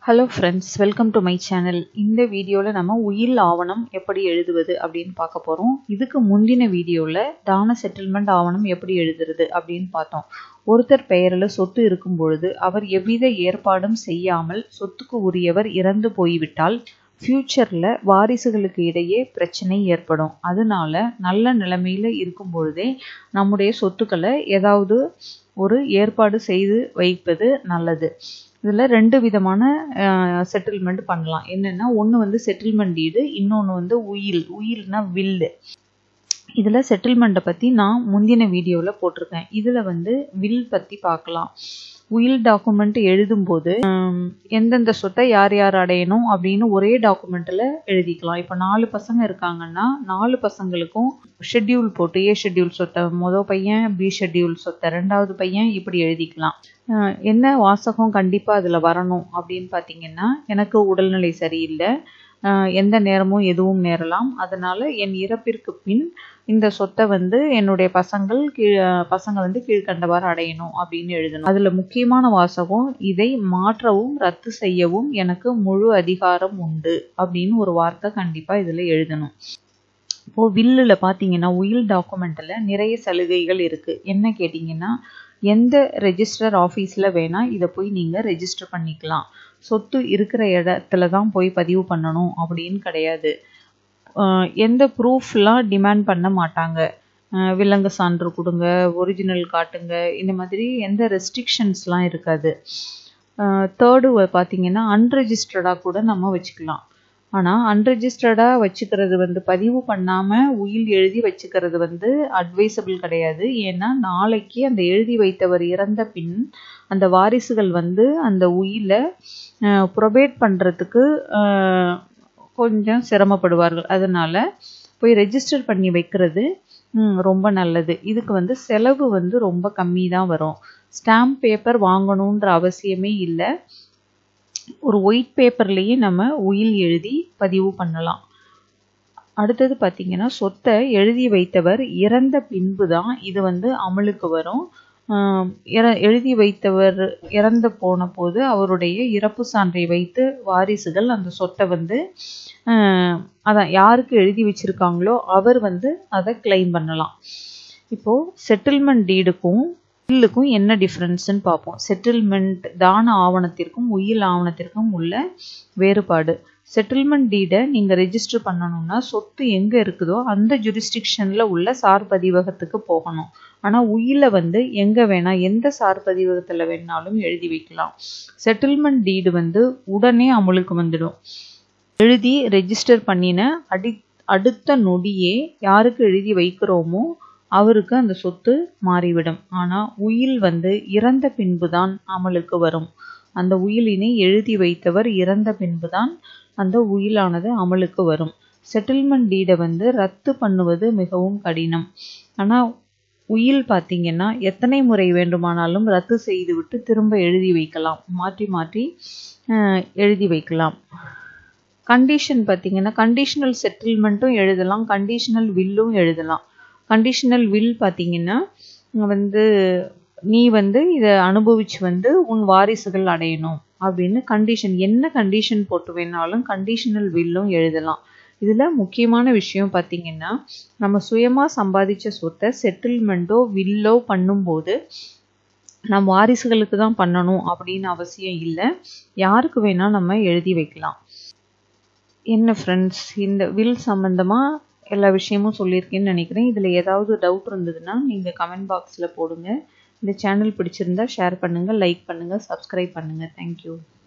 hello friends welcome to my channel இந்த வீடியோவில் நம்ம உயில் ஆவணம் எப்படி எழுதுவது அப்படின்னு பார்க்க போகிறோம் இதுக்கு முந்தின வீடியோவில் தான செட்டில்மெண்ட் ஆவணம் எப்படி எழுதுறது அப்படின்னு பார்த்தோம் ஒருத்தர் பெயரில் சொத்து இருக்கும் பொழுது அவர் எவ்வித ஏற்பாடும் செய்யாமல் சொத்துக்கு உரியவர் இறந்து போய்விட்டால் ஃப்யூச்சரில் வாரிசுகளுக்கு இடையே பிரச்சனை ஏற்படும் அதனால நல்ல நிலைமையில் இருக்கும் பொழுதே நம்முடைய சொத்துக்களை ஏதாவது ஒரு ஏற்பாடு செய்து வைப்பது நல்லது இதில் ரெண்டு விதமான செட்டில்மெண்ட் பண்ணலாம் என்னென்னா ஒன்று வந்து செட்டில்மெண்ட் டீடு இன்னொன்று வந்து உயில் உயில்னா வில்லு இதில் செட்டில்மெண்ட்டை பற்றி நான் முந்தின வீடியோவில் போட்டிருக்கேன் இதில் வந்து வில் பற்றி பார்க்கலாம் உயில் டாக்குமெண்ட் எழுதும்போது எந்தெந்த சொத்தை யார் யார் அடையணும் அப்படின்னு ஒரே டாக்குமெண்ட்டில் எழுதிக்கலாம் இப்போ நாலு பசங்க இருக்காங்கன்னா நாலு பசங்களுக்கும் ஷெட்யூல் போட்டு ஏ ஷெட்யூல் சொத்தை மொதல் பையன் பி ஷெட்யூல் சொத்தை ரெண்டாவது பையன் இப்படி எழுதிக்கலாம் என்ன வாசகம் கண்டிப்பாக அதில் வரணும் அப்படின்னு பார்த்தீங்கன்னா எனக்கு உடல்நிலை சரியில்லை எந்த நேரமும் எதுவும் நேரலாம் அதனால் என் இறப்பிற்கு பின் இந்த சொத்தை வந்து என்னுடைய பசங்கள் கீழ் பசங்க வந்து கீழ்கண்டவாறு அடையணும் அப்படின்னு எழுதணும் அதில் முக்கியமான வாசகம் இதை மாற்றவும் ரத்து செய்யவும் எனக்கு முழு அதிகாரம் உண்டு அப்படின்னு ஒரு வார்த்தை கண்டிப்பாக இதில் எழுதணும் இப்போது வில்லில் பார்த்தீங்கன்னா உயில் டாக்குமெண்ட்டில் நிறைய சலுகைகள் இருக்குது என்ன கேட்டிங்கன்னா எந்த ரெஜிஸ்டர் ஆஃபீஸில் வேணால் இதை போய் நீங்கள் ரெஜிஸ்டர் பண்ணிக்கலாம் சொத்து இருக்கிற இடத்துல தான் போய் பதிவு பண்ணணும் அப்படின்னு கிடையாது எந்த ப்ரூஃப்லாம் டிமாண்ட் பண்ண மாட்டாங்க விலங்கு சான்று கொடுங்க ஒரிஜினல் காட்டுங்க இந்த மாதிரி எந்த ரெஸ்ட்ரிக்ஷன்ஸ்லாம் இருக்காது தேர்டு பார்த்தீங்கன்னா அன்ரெஜிஸ்டர்டாக கூட நம்ம வச்சுக்கலாம் ஆனால் அன்ரெஜிஸ்டர்டாக வச்சுக்கிறது வந்து பதிவு பண்ணாமல் உயில் எழுதி வச்சுக்கிறது வந்து அட்வைசபிள் கிடையாது ஏன்னா நாளைக்கு அந்த எழுதி வைத்தவர் இறந்த பின் அந்த வாரிசுகள் வந்து அந்த உயிலை ப்ரொபேட் பண்ணுறதுக்கு கொஞ்சம் சிரமப்படுவார்கள் அதனால் போய் ரெஜிஸ்டர் பண்ணி வைக்கிறது ரொம்ப நல்லது இதுக்கு வந்து செலவு வந்து ரொம்ப கம்மி தான் வரும் ஸ்டாம்ப் பேப்பர் வாங்கணுன்ற அவசியமே இல்லை ஒரு ஒயிட் பேப்பர்லேயே நம்ம உயில் எழுதி பதிவு பண்ணலாம் அடுத்தது பார்த்திங்கன்னா சொத்தை எழுதி வைத்தவர் இறந்த பின்பு தான் இது வந்து அமலுக்கு வரும் எழுதி வைத்தவர் இறந்து போன போது அவருடைய இறப்பு சான்றை வைத்து வாரிசுகள் அந்த சொத்தை வந்து அதான் யாருக்கு எழுதி வச்சிருக்காங்களோ அவர் வந்து அதை கிளைம் பண்ணலாம் இப்போது செட்டில்மெண்ட் டீடுக்கும் உயிலுக்கும் என்ன டிஃப்ரென்ஸ்ன்னு பார்ப்போம் செட்டில்மெண்ட் தான ஆவணத்திற்கும் உயில் ஆவணத்திற்கும் உள்ள வேறுபாடு செட்டில்மெண்ட் டீடை நீங்கள் ரெஜிஸ்டர் பண்ணணும்னா சொத்து எங்கே இருக்குதோ அந்த ஜுரிஸ்டிக்ஷனில் உள்ள சார் பதிவகத்துக்கு போகணும் ஆனால் உயில வந்து எங்கே வேணால் எந்த சார் பதிவகத்தில் வேணாலும் எழுதி வைக்கலாம் செட்டில்மெண்ட் டீடு வந்து உடனே அமலுக்கு வந்துடும் எழுதி ரெஜிஸ்டர் பண்ணின அடி அடுத்த நொடியே யாருக்கு எழுதி வைக்கிறோமோ அவருக்கு அந்த சொத்து மாறிவிடும் ஆனால் உயில் வந்து இறந்த பின்புதான் அமலுக்கு வரும் அந்த உயிலினை எழுதி வைத்தவர் இறந்த பின்புதான் அந்த உயிலானது அமலுக்கு வரும் செட்டில்மெண்ட் டீடை வந்து ரத்து பண்ணுவது மிகவும் கடினம் ஆனால் உயில் பார்த்தீங்கன்னா எத்தனை முறை வேண்டுமானாலும் ரத்து செய்துவிட்டு திரும்ப எழுதி வைக்கலாம் மாற்றி மாற்றி எழுதி வைக்கலாம் கண்டிஷன் பார்த்தீங்கன்னா கண்டிஷனல் செட்டில்மெண்ட்டும் எழுதலாம் கண்டிஷனல் வில்லும் எழுதலாம் கண்டிஷனல் வில் பார்த்தீங்கன்னா வந்து நீ வந்து இதை அனுபவிச்சு வந்து உன் வாரிசுகள் அடையணும் அப்படின்னு கண்டிஷன் என்ன கண்டிஷன் போட்டு வேணாலும் கண்டிஷனல் வில்லும் எழுதலாம் இதில் முக்கியமான விஷயம் பார்த்தீங்கன்னா நம்ம சுயமாக சம்பாதிச்ச சொத்தை செட்டில்மெண்ட்டோ வில்லோ பண்ணும்போது நம் வாரிசுகளுக்கு தான் பண்ணணும் அப்படின்னு அவசியம் இல்லை யாருக்கு வேணால் நம்ம எழுதி வைக்கலாம் என்ன ஃப்ரெண்ட்ஸ் இந்த வில் சம்மந்தமாக எல்லா விஷயமும் சொல்லியிருக்கேன்னு நினைக்கிறேன் இதில் ஏதாவது டவுட் இருந்ததுன்னா நீங்கள் கமெண்ட் பாக்ஸில் போடுங்க இந்த சேனல் பிடிச்சிருந்தா ஷேர் பண்ணுங்கள் லைக் பண்ணுங்கள் சப்ஸ்கிரைப் பண்ணுங்கள் தேங்க்யூ